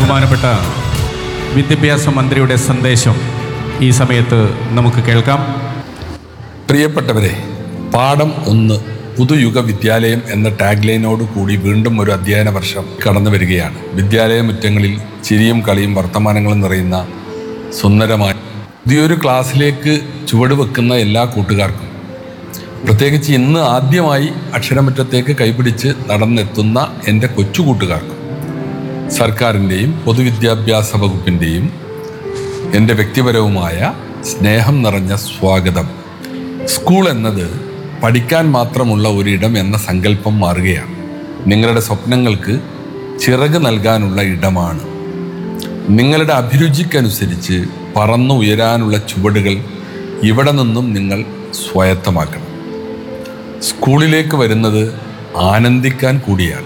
ബഹുമാനപ്പെട്ട വിദ്യാഭ്യാസ മന്ത്രിയുടെ സന്ദേശം ഈ സമയത്ത് നമുക്ക് കേൾക്കാം പ്രിയപ്പെട്ടവരെ പാഠം ഒന്ന് പുതുയുഗ വിദ്യാലയം എന്ന ടാഗ് ലൈനോട് കൂടി വീണ്ടും ഒരു അധ്യയന വർഷം കടന്നു വരികയാണ് വിദ്യാലയ മുറ്റങ്ങളിൽ ചിരിയും കളിയും വർത്തമാനങ്ങളും നിറയുന്ന സുന്ദരമായ പുതിയൊരു ക്ലാസ്സിലേക്ക് ചുവട് വെക്കുന്ന എല്ലാ കൂട്ടുകാർക്കും പ്രത്യേകിച്ച് ഇന്ന് ആദ്യമായി അക്ഷരമുറ്റത്തേക്ക് കൈപിടിച്ച് നടന്നെത്തുന്ന എൻ്റെ കൊച്ചു കൂട്ടുകാർക്കും സർക്കാരിൻ്റെയും പൊതുവിദ്യാഭ്യാസ വകുപ്പിൻ്റെയും എൻ്റെ വ്യക്തിപരവുമായ സ്നേഹം നിറഞ്ഞ സ്വാഗതം സ്കൂൾ എന്നത് പഠിക്കാൻ മാത്രമുള്ള ഒരിടം എന്ന സങ്കല്പം മാറുകയാണ് നിങ്ങളുടെ സ്വപ്നങ്ങൾക്ക് ചിറക് നൽകാനുള്ള ഇടമാണ് നിങ്ങളുടെ അഭിരുചിക്കനുസരിച്ച് പറന്നു ഉയരാനുള്ള ചുവടുകൾ ഇവിടെ നിന്നും നിങ്ങൾ സ്വായത്തമാക്കണം സ്കൂളിലേക്ക് വരുന്നത് ആനന്ദിക്കാൻ കൂടിയാണ്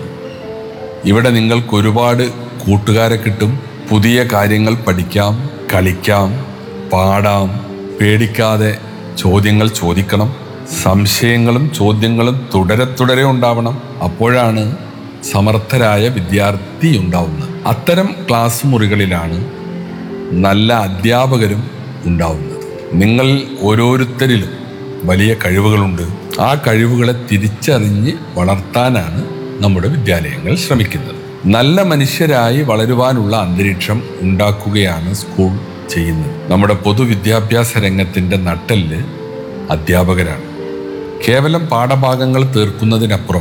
ഇവിടെ നിങ്ങൾക്ക് ഒരുപാട് കൂട്ടുകാരെ കിട്ടും പുതിയ കാര്യങ്ങൾ പഠിക്കാം കളിക്കാം പാടാം പേടിക്കാതെ ചോദ്യങ്ങൾ ചോദിക്കണം സംശയങ്ങളും ചോദ്യങ്ങളും തുടരെ തുടരെ ഉണ്ടാവണം അപ്പോഴാണ് സമർത്ഥരായ വിദ്യാർത്ഥി ഉണ്ടാവുന്നത് അത്തരം ക്ലാസ് മുറികളിലാണ് നല്ല അധ്യാപകരും ഉണ്ടാവുന്നത് നിങ്ങൾ ഓരോരുത്തരിലും വലിയ കഴിവുകളുണ്ട് ആ കഴിവുകളെ തിരിച്ചറിഞ്ഞ് വളർത്താനാണ് നമ്മുടെ വിദ്യാലയങ്ങൾ ശ്രമിക്കുന്നത് നല്ല മനുഷ്യരായി വളരുവാനുള്ള അന്തരീക്ഷം ഉണ്ടാക്കുകയാണ് സ്കൂൾ ചെയ്യുന്നത് നമ്മുടെ പൊതുവിദ്യാഭ്യാസ രംഗത്തിൻ്റെ നട്ടെല്ല് അധ്യാപകരാണ് കേവലം പാഠഭാഗങ്ങൾ തീർക്കുന്നതിനപ്പുറം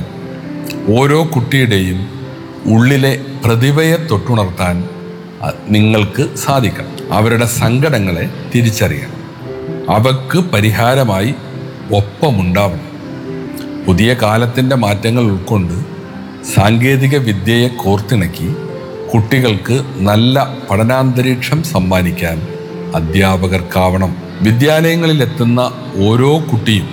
ഓരോ കുട്ടിയുടെയും ഉള്ളിലെ പ്രതിഭയെ തൊട്ടുണർത്താൻ അ- നിങ്ങൾക്ക് സാധിക്കണം അവരുടെ സങ്കടങ്ങളെ തിരിച്ചറിയണം അവക്ക് പരിഹാരമായി ഒപ്പമുണ്ടാവണം പുതിയ കാലത്തിൻ്റെ മാറ്റങ്ങൾ ഉൾക്കൊണ്ട് സാങ്കേതിക വിദ്യയെ കോർത്തിണക്കി കുട്ടികൾക്ക് നല്ല പഠനാന്തരീക്ഷം സമ്മാനിക്കാൻ അധ്യാപകർക്കാവണം വിദ്യാലയങ്ങളിൽ എത്തുന്ന ഓരോ കുട്ടിയും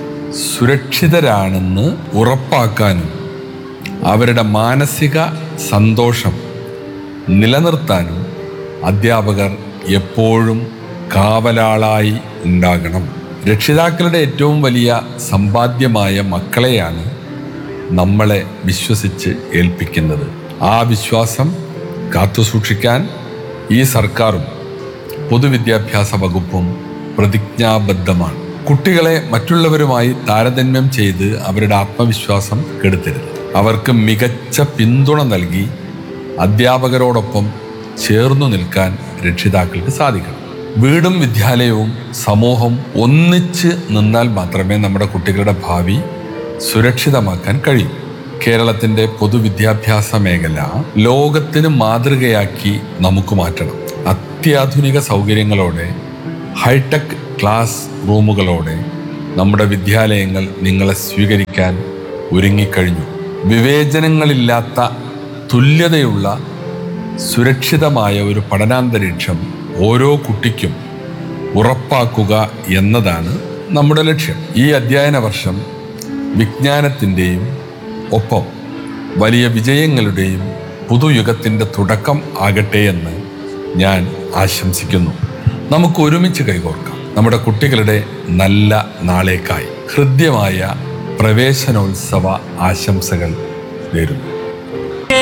സുരക്ഷിതരാണെന്ന് ഉറപ്പാക്കാനും അവരുടെ മാനസിക സന്തോഷം നിലനിർത്താനും അധ്യാപകർ എപ്പോഴും കാവലാളായി ഉണ്ടാകണം രക്ഷിതാക്കളുടെ ഏറ്റവും വലിയ സമ്പാദ്യമായ മക്കളെയാണ് നമ്മളെ വിശ്വസിച്ച് ഏൽപ്പിക്കുന്നത് ആ വിശ്വാസം കാത്തുസൂക്ഷിക്കാൻ ഈ സർക്കാരും പൊതുവിദ്യാഭ്യാസ വകുപ്പും പ്രതിജ്ഞാബദ്ധമാണ് കുട്ടികളെ മറ്റുള്ളവരുമായി താരതമ്യം ചെയ്ത് അവരുടെ ആത്മവിശ്വാസം കെടുത്തരുത് അവർക്ക് മികച്ച പിന്തുണ നൽകി അധ്യാപകരോടൊപ്പം ചേർന്നു നിൽക്കാൻ രക്ഷിതാക്കൾക്ക് സാധിക്കണം വീടും വിദ്യാലയവും സമൂഹവും ഒന്നിച്ച് നിന്നാൽ മാത്രമേ നമ്മുടെ കുട്ടികളുടെ ഭാവി സുരക്ഷിതമാക്കാൻ കഴിയൂ കേരളത്തിൻ്റെ പൊതുവിദ്യാഭ്യാസ മേഖല ലോകത്തിന് മാതൃകയാക്കി നമുക്ക് മാറ്റണം അത്യാധുനിക സൗകര്യങ്ങളോടെ ഹൈടെക് ക്ലാസ് റൂമുകളോടെ നമ്മുടെ വിദ്യാലയങ്ങൾ നിങ്ങളെ സ്വീകരിക്കാൻ ഒരുങ്ങിക്കഴിഞ്ഞു വിവേചനങ്ങളില്ലാത്ത തുല്യതയുള്ള സുരക്ഷിതമായ ഒരു പഠനാന്തരീക്ഷം ഓരോ കുട്ടിക്കും ഉറപ്പാക്കുക എന്നതാണ് നമ്മുടെ ലക്ഷ്യം ഈ അധ്യയന വർഷം വിജ്ഞാനത്തിൻ്റെയും ഒപ്പം വലിയ വിജയങ്ങളുടെയും പുതുയുഗത്തിൻ്റെ തുടക്കം ആകട്ടെ എന്ന് ഞാൻ ആശംസിക്കുന്നു നമുക്ക് ഒരുമിച്ച് കൈകോർക്കാം നമ്മുടെ കുട്ടികളുടെ നല്ല നാളേക്കായി ഹൃദ്യമായ പ്രവേശനോത്സവ ആശംസകൾ നേരുന്നു